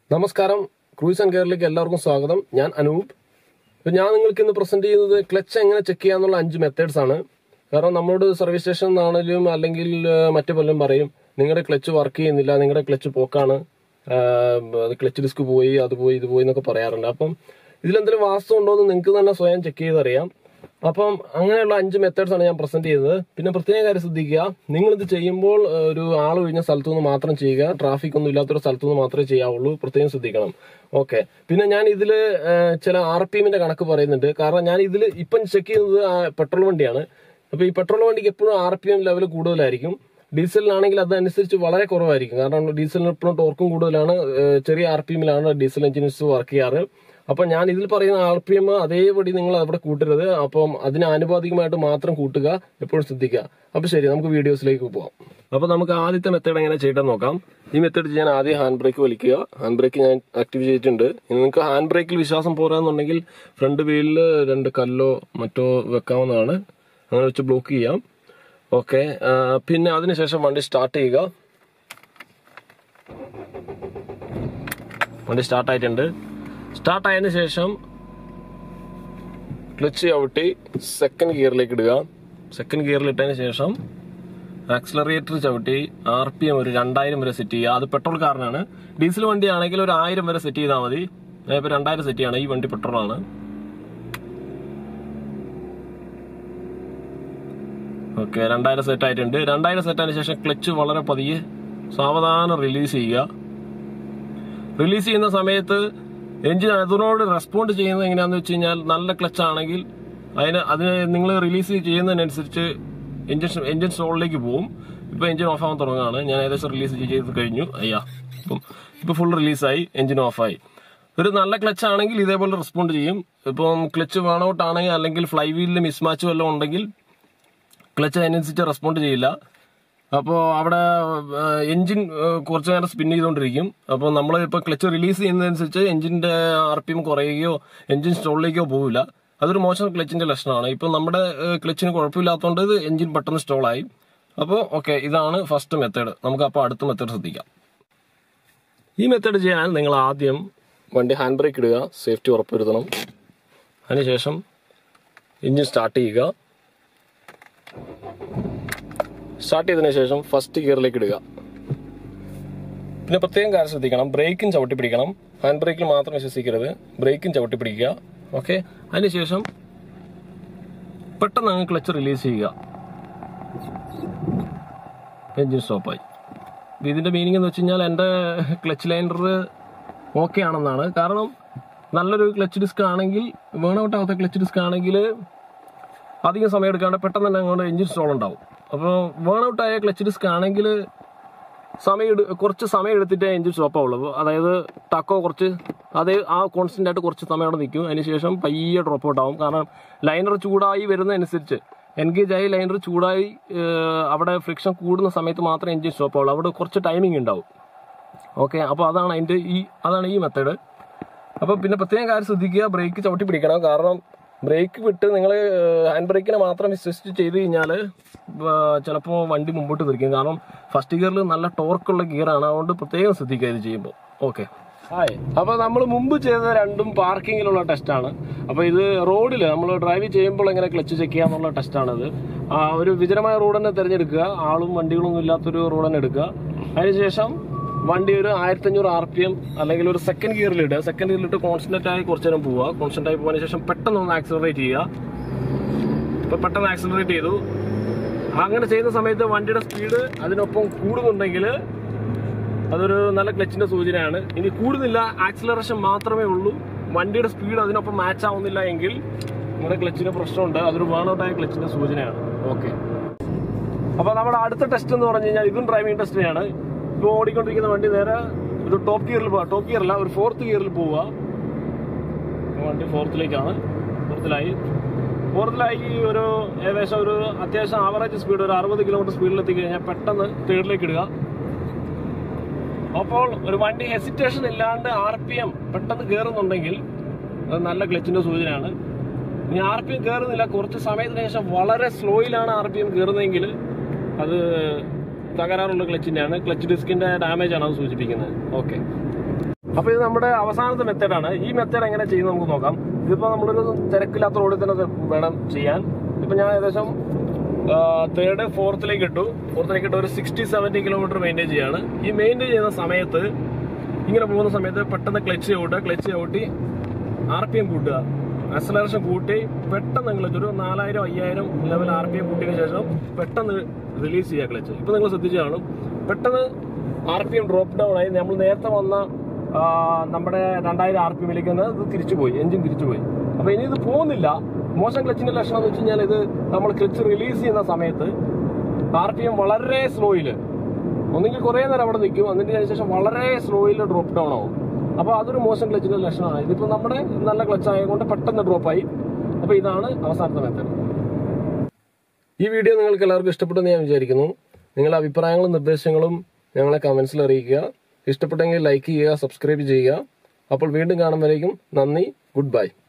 നമസ്കാരം cruise and കെയറിലേക്ക് എല്ലാവർക്കും സ്വാഗതം ഞാൻ അനൂപ് ഇപ്പൊ ഞാൻ നിങ്ങൾക്ക് ഇന്ന് പ്രസന്റ് ചെയ്യുന്നത് ക്ലച്ച് എങ്ങനെ ചെക്ക് ചെയ്യാന്നുള്ള അഞ്ച് മെത്തേഡ്സ് ആണ് കാരണം നമ്മളോട് സർവീസ് സ്റ്റേഷൻ ആണെങ്കിലും അല്ലെങ്കിൽ ഏഹ്, മറ്റു പലരും പറയും നിങ്ങളുടെ ക്ലച്ച് വർക്ക് ചെയ്യുന്നില്ല നിങ്ങളുടെ ക്ലച്ച് പോക്കാണ് ക്ലച്ച് ഡിസ്ക് പോയി അത് പോയി ഇത് പോയി എന്നൊക്കെ പറയാറുണ്ട് അപ്പം ഇതിലെന്തെങ്കിലും വാസ്തവം ഉണ്ടോ എന്ന് നിങ്ങൾക്ക് തന്നെ സ്വയം ചെക്ക് ചെയ്തറിയാം അപ്പം അങ്ങനെയുള്ള അഞ്ച് മെത്തേഡ്സ് ആണ് ഞാൻ പ്രസന്റ് ചെയ്തത് പിന്നെ പ്രത്യേക കാര്യം ശ്രദ്ധിക്കുക നിങ്ങൾ ഇത് ചെയ്യുമ്പോൾ ഏഹ്, ഒരു ആൾ ഒഴിഞ്ഞ സ്ഥലത്തു നിന്ന് മാത്രം ചെയ്യുക ട്രാഫിക് ഒന്നും ഇല്ലാത്തൊരു സ്ഥലത്തു നിന്ന് മാത്രമേ ചെയ്യാവുള്ളൂ പ്രത്യേകം ശ്രദ്ധിക്കണം ഓക്കെ പിന്നെ ഞാൻ ഇതിൽ ചില ആർ പി എമ്മിന്റെ കണക്ക് പറയുന്നുണ്ട് കാരണം ഞാൻ ഇതിൽ ഇപ്പം ചെക്ക് ചെയ്യുന്നത് ആ പെട്രോൾ വണ്ടിയാണ് അപ്പൊ ഈ പെട്രോൾ വണ്ടിക്ക് എപ്പോഴും ആർ പി എം ലെവൽ കൂടുതലായിരിക്കും ഡീസലിനാണെങ്കിൽ അതനുസരിച്ച് വളരെ കുറവായിരിക്കും കാരണം ഡീസലിന് എപ്പോഴും ടോർക്കും കൂടുതലാണ് ഏഹ്, ചെറിയ ആർ പി എമ്മിലാണ് ഡീസൽ എഞ്ചിൻസ് വർക്ക് ചെയ്യാറ് അപ്പൊ ഞാൻ ഇതിൽ പറയുന്ന ആർ പി എം അതേപടി നിങ്ങൾ അവിടെ കൂട്ടരുത് അപ്പം അതിന് ആനുപാതികമായിട്ട് മാത്രം കൂട്ടുക എപ്പോഴും ശ്രദ്ധിക്കുക അപ്പൊ ശരി നമുക്ക് വീഡിയോസിലേക്ക് പോവാം അപ്പൊ നമുക്ക് ആദ്യത്തെ മെത്തേഡ് എങ്ങനെ ചെയ്യട്ടെന്ന് നോക്കാം ഈ മെത്തേഡ് ചെയ്യാൻ ആദ്യം ഹാൻഡ് ബ്രേക്ക് വലിക്കുക ഹാൻഡ് ബ്രേക്ക് ഞാൻ ആക്റ്റീവ് ചെയ്തിട്ടുണ്ട് ഇനി നിങ്ങൾക്ക് ഹാൻഡ് ബ്രേക്കിൽ വിശ്വാസം പോരാന്നുണ്ടെങ്കിൽ ഫ്രണ്ട് വീലിൽ രണ്ട് കല്ലോ മറ്റോ വെക്കാവുന്നതാണ് അങ്ങനെ വെച്ച് ബ്ലോക്ക് ചെയ്യാം ഓക്കെ പിന്നെ അതിനുശേഷം വണ്ടി സ്റ്റാർട്ട് ചെയ്യുക വണ്ടി സ്റ്റാർട്ട് ആയിട്ടുണ്ട് സ്റ്റാർട്ട് ആയതിനു ശേഷം ക്ലച്ച് ചവിട്ടി സെക്കൻഡ് ഗിയറിലേക്ക് ഇടുക സെക്കൻഡ് ഗിയറിൽ ഇട്ടതിന് ശേഷം ആക്സിലറേറ്റർ ചവിട്ടി ആർ പി എം ഒരു രണ്ടായിരം വരെ സെറ്റ് ചെയ്യുക അത് പെട്രോൾ കാരനാണ് ഡീസൽ വണ്ടി ആണെങ്കിൽ ഒരു ആയിരം വരെ സെറ്റ് ചെയ്താൽ മതി ഞാൻ ഇപ്പോൾ രണ്ടായിരം സെറ്റ് ചെയ്യാണ് ഈ വണ്ടി പെട്രോളാണ് ഓക്കെ രണ്ടായിരം സെറ്റ് ആയിട്ടുണ്ട് രണ്ടായിരം സെറ്റ് ആയതിനു ശേഷം ക്ലച്ച് വളരെ പതിയെ സാവധാനം റിലീസ് ചെയ്യുക റിലീസ് ചെയ്യുന്ന സമയത്ത് എഞ്ചിൻ അതിനോട് റെസ്പോണ്ട് ചെയ്യുന്നത് എങ്ങനെയാണെന്ന് വെച്ച് കഴിഞ്ഞാൽ നല്ല ക്ലച്ച് ആണെങ്കിൽ അതിന് അതിന് നിങ്ങൾ റിലീസ് ചെയ്യുന്നതിനനുസരിച്ച് എഞ്ചിൻ എഞ്ചിൻ സ്റ്റോളിലേക്ക് പോകും ഇപ്പൊ എഞ്ചിൻ ഓഫ് ആവാൻ തുടങ്ങുകയാണ് ഞാൻ ഏകദേശം റിലീസ് ചെയ്ത് കഴിഞ്ഞു അയ്യാ ഇപ്പം ഇപ്പൊ ഫുൾ റിലീസായി എഞ്ചിൻ ഓഫായി ഒരു നല്ല ക്ലച്ച് ആണെങ്കിൽ ഇതേപോലെ റെസ്പോണ്ട് ചെയ്യും ഇപ്പം ക്ലച്ച് വേണൗട്ട് ആണെങ്കിൽ അല്ലെങ്കിൽ ഫ്ലൈ വീലിൽ മിസ്മാച്ച് വല്ലതും ഉണ്ടെങ്കിൽ ക്ലച്ച് അതിനനുസരിച്ച് റെസ്പോണ്ട് ചെയ്യില്ല അപ്പോൾ അവിടെ എഞ്ചിൻ കുറച്ച് നേരം സ്പിൻ ചെയ്തുകൊണ്ടിരിക്കും അപ്പോൾ നമ്മൾ ഇപ്പോൾ ക്ലച്ച് റിലീസ് ചെയ്യുന്നതനുസരിച്ച് എഞ്ചിന്റെ ആർ പി എം കുറയുകയോ എഞ്ചിൻ സ്റ്റോളിലേക്കോ പോകില്ല അതൊരു മോശം ക്ലച്ചിന്റെ ലക്ഷണമാണ് ഇപ്പം നമ്മുടെ ക്ലച്ചിന് കുഴപ്പമില്ലാത്തതുകൊണ്ട് ഇത് എഞ്ചിൻ പെട്ടെന്ന് സ്റ്റോളായി അപ്പോൾ ഓക്കെ ഇതാണ് ഫസ്റ്റ് മെത്തേഡ് നമുക്ക് അപ്പോൾ അടുത്ത മെത്തേഡ് ശ്രദ്ധിക്കാം ഈ മെത്തേഡ് ചെയ്യാൻ നിങ്ങൾ ആദ്യം വണ്ടി ഹാൻഡ് ബ്രേക്ക് ഇടുക സേഫ്റ്റി ഉറപ്പുവരുത്തണം അതിനുശേഷം എഞ്ചിൻ സ്റ്റാർട്ട് ചെയ്യുക സ്റ്റാർട്ട് ചെയ്തതിനു ശേഷം ഫസ്റ്റ് ഗിയറിലേക്ക് ഇടുക പിന്നെ പ്രത്യേകം കാര്യം ശ്രദ്ധിക്കണം ബ്രേക്കും ചവിട്ടി പിടിക്കണം ഹാൻഡ് ബ്രേക്കിൽ മാത്രം വിശ്വസിക്കരുത് ബ്രേക്കും ചവിട്ടി പിടിക്കുക ഓക്കെ അതിനുശേഷം പെട്ടെന്ന് അങ്ങ് ക്ലച്ച് റിലീസ് ചെയ്യുക എഞ്ചിൻ സ്റ്റോപ്പായി ഇത് ഇതിന്റെ മീനിങ് എന്ന് വെച്ച് കഴിഞ്ഞാൽ എൻ്റെ ക്ലച്ച് ലൈനർ ഓക്കെ ആണെന്നാണ് കാരണം നല്ലൊരു ക്ലച്ച് ഡിസ്ക് ആണെങ്കിൽ വേണൗട്ട് ആവാത്ത ക്ലച്ച് ഡിസ്ക് ആണെങ്കിൽ അധികം സമയം എടുക്കാണ്ട് പെട്ടെന്ന് തന്നെ അങ്ങോട്ട് എഞ്ചിൻ സ്റ്റോൾ ഉണ്ടാവും അപ്പോൾ വേണൗട്ട് ആയ ക്ലച്ച് ഡിസ്ക് ആണെങ്കിൽ സമയം എടു- കുറച്ച് സമയം എടുത്തിട്ടേ എഞ്ചിൻ സ്റ്റോപ്പ് ആവുള്ളൂ അപ്പോൾ അതായത് ടക്കോ കുറച്ച് അതേ ആ കോൺസ്റ്റന്റ് ആയിട്ട് കുറച്ച് സമയം അവിടെ നിൽക്കും അതിനുശേഷം പയ്യെ ഡ്രോപ്പ് ഔട്ട് ആവും കാരണം ലൈനർ ചൂടായി വരുന്നതനുസരിച്ച് എൻഗേജ് ആയി ലൈനർ ചൂടായി ഏഹ്, അവിടെ ഫ്രിക്ഷൻ കൂടുന്ന സമയത്ത് മാത്രമേ എഞ്ചിൻ സ്റ്റോപ്പ് ആവുള്ളൂ അവിടെ കുറച്ച് ടൈമിംഗ് ഉണ്ടാവും ഓക്കെ അപ്പോൾ അതാണ് അതിൻ്റെ ഈ അതാണ് ഈ മെത്തേഡ് അപ്പോൾ പിന്നെ പ്രത്യേകം കാര്യം ശ്രദ്ധിക്കുക ബ്രേക്ക് ചവിട്ടി പിടിക്കണം കാരണം ബ്രേക്ക് വിട്ട് നിങ്ങൾ ഹാൻഡ് ബ്രേക്കിനെ മാത്രം വിശ്വസിച്ച് ചെയ്ത് കഴിഞ്ഞാൽ ചിലപ്പോൾ വണ്ടി മുമ്പോട്ട് തിരിക്കും കാരണം ഫസ്റ്റ് ഗിയറിൽ നല്ല ടോർക്കുള്ള ഗിയറാണ് അതുകൊണ്ട് പ്രത്യേകം ശ്രദ്ധിക്കുക ഇത് ചെയ്യുമ്പോൾ ഓക്കെ ഹായ് അപ്പൊ നമ്മൾ മുമ്പ് ചെയ്ത രണ്ടും പാർക്കിങ്ങിലുള്ള ടെസ്റ്റാണ് അപ്പൊ ഇത് റോഡിൽ നമ്മൾ ഡ്രൈവ് ചെയ്യുമ്പോൾ എങ്ങനെ ക്ലച്ച് ചെക്ക് ചെയ്യാന്നുള്ള ടെസ്റ്റാണിത് ആ, ഒരു വിജനമായ റോഡ് തന്നെ തിരഞ്ഞെടുക്കുക ആളും വണ്ടികളൊന്നും ഇല്ലാത്തൊരു റോഡ് തന്നെ എടുക്കുക അതിനുശേഷം വണ്ടി ഒരു ആയിരത്തി അഞ്ഞൂറ് ആർ പി എം അല്ലെങ്കിൽ ഒരു സെക്കൻഡ് ഗിയറിൽ ഇടുക സെക്കൻഡ് ഗിയറിലിട്ട് കോൺസ്റ്റന്റ് ആയി കുറച്ച് നേരം പോവുക കോൺസ്റ്റന്റ് ആയി പോയതിനു ശേഷം പെട്ടെന്ന് ഒന്ന് ആക്സിലറേറ്റ് ചെയ്യുക ഇപ്പൊ പെട്ടെന്ന് ആക്സിലറേറ്റ് ചെയ്തു അങ്ങനെ ചെയ്യുന്ന സമയത്ത് വണ്ടിയുടെ സ്പീഡ് അതിനൊപ്പം കൂടുന്നുണ്ടെങ്കിൽ അതൊരു നല്ല ക്ലച്ചിന്റെ സൂചനയാണ് ഇനി കൂടുന്നില്ല ആക്സിലറേഷൻ മാത്രമേ ഉള്ളൂ വണ്ടിയുടെ സ്പീഡ് അതിനൊപ്പം മാച്ച് ആവുന്നില്ല എങ്കിൽ നിങ്ങളുടെ ക്ലച്ചിന് പ്രശ്നമുണ്ട് അതൊരു വേണൗട്ടായ ക്ലച്ചിന്റെ സൂചനയാണ് ഓക്കെ അപ്പൊ നമ്മുടെ അടുത്ത ടെസ്റ്റ് എന്ന് പറഞ്ഞു കഴിഞ്ഞാൽ ഇതും ഡ്രൈവിംഗ് ടെസ്റ്റ് തന്നെയാണ് ഇപ്പോൾ ഓടിക്കൊണ്ടിരിക്കുന്ന വണ്ടി നേരെ ഒരു ടോപ്പ് ഗിയറിൽ പോവാ ടോപ്പ് ഗിയർ അല്ല ഒരു ഫോർത്ത് ഗിയറിൽ പോവുക വണ്ടി ഫോർത്തിലേക്കാണ് ഫോർത്തിലായി ഫോർത്തിലായി ഒരു ഏകദേശം ഒരു അത്യാവശ്യം ആവറേജ് സ്പീഡ് ഒരു അറുപത് കിലോമീറ്റർ സ്പീഡിൽ എത്തിക്കഴിഞ്ഞാൽ പെട്ടെന്ന് തേർഡിലേക്ക് ഇടുക അപ്പോൾ ഒരു വണ്ടി ഹെസിറ്റേഷൻ ഇല്ലാണ്ട് ആർ പി എം പെട്ടെന്ന് കയറുന്നുണ്ടെങ്കിൽ അത് നല്ല ക്ലച്ചിന്റെ സൂചനയാണ് ഇനി ആർ പി എം കയറുന്നില്ല കുറച്ച് സമയത്തിന് ശേഷം വളരെ സ്ലോയിലാണ് ആർ പി എം കയറുന്നതെങ്കിൽ അത് തകരാറുള്ള ക്ലച്ചിന്റെയാണ് ക്ലച്ച് ഡിസ്കിന്റെ ഡാമേജ് ആണ് അത് സൂചിപ്പിക്കുന്നത് ഓക്കെ അപ്പൊ ഇത് നമ്മുടെ അവസാനത്തെ മെത്തേഡാണ് ഈ മെത്തേഡ് എങ്ങനെ ചെയ്യുന്നത് നമുക്ക് നോക്കാം ഇതിപ്പോ നമ്മളൊരു തിരക്കില്ലാത്ത റോഡിൽ തന്നെ ഇത് വേണം ചെയ്യാൻ ഇപ്പൊ ഞാൻ ഏകദേശം തേർഡ് ഫോർത്തിലേക്ക് ഇട്ടു ഫോർത്തിലേക്ക് ഇട്ട് ഒരു സിക്സ്റ്റി സെവന്റി കിലോമീറ്റർ മെയിൻറ്റെയിൻ ചെയ്യാണ് ഈ മെയിൻറ്റെയിൻ ചെയ്യുന്ന സമയത്ത് ഇങ്ങനെ പോകുന്ന സമയത്ത് പെട്ടെന്ന് ക്ലച്ച് ചവിട്ടുക ക്ലച്ച് ചവിട്ടി ആർ പി എം കൂട്ടുക അക്സലറേഷൻ കൂട്ടി പെട്ടെന്ന് ക്ലച്ച് ഒരു നാലായിരം അയ്യായിരം ലെവൽ ആർ പി എം കൂട്ടിയതിനു ശേഷം പെട്ടെന്ന് റിലീസ് ചെയ്യുക ക്ലച്ച് ഇപ്പൊ നിങ്ങൾ ശ്രദ്ധിച്ചു കാണും പെട്ടെന്ന് R P M drop down ആയി നമ്മൾ നേരത്തെ വന്ന ആ, നമ്മുടെ രണ്ടായിരം ആർ പി എമ്മിലേക്ക് തന്നെ ഇത് തിരിച്ചുപോയി എഞ്ചിൻ തിരിച്ചുപോയി അപ്പൊ ഇനി ഇത് പോകുന്നില്ല മോശം ക്ലച്ചിന്റെ ലക്ഷണം എന്ന് വെച്ച് കഴിഞ്ഞാൽ ഇത് നമ്മൾ ക്ലച്ച് റിലീസ് ചെയ്യുന്ന സമയത്ത് ആർ പി എം വളരെ സ്ലോയില് ഒന്നെങ്കിൽ കുറെ നേരം അവിടെ നിൽക്കും അതിന് ശേഷം വളരെ സ്ലോയിൽ ഡ്രോപ്പ് ഡൗൺ ആവും അപ്പൊ അതൊരു മോശം ക്ലച്ചിന്റെ ലക്ഷണമാണ് ഇതിപ്പോ നമ്മുടെ നല്ല ക്ലച്ച് ആയതുകൊണ്ട് പെട്ടെന്ന് ഡ്രോപ്പ് ആയി അപ്പൊ ഇതാണ് അവസാനത്തെ മെത്തേഡ് ഈ വീഡിയോ നിങ്ങൾക്ക് എല്ലാവർക്കും ഇഷ്ടപ്പെട്ടെന്ന് ഞാൻ വിചാരിക്കുന്നു നിങ്ങളുടെ അഭിപ്രായങ്ങളും നിർദ്ദേശങ്ങളും ഞങ്ങളെ കമന്റ്സിൽ അറിയിക്കുക ഇഷ്ടപ്പെട്ടെങ്കിൽ ലൈക്ക് ചെയ്യുക സബ്സ്ക്രൈബ് ചെയ്യുക അപ്പോൾ വീണ്ടും കാണുമ്പോഴേക്കും നന്ദി ഗുഡ് ബൈ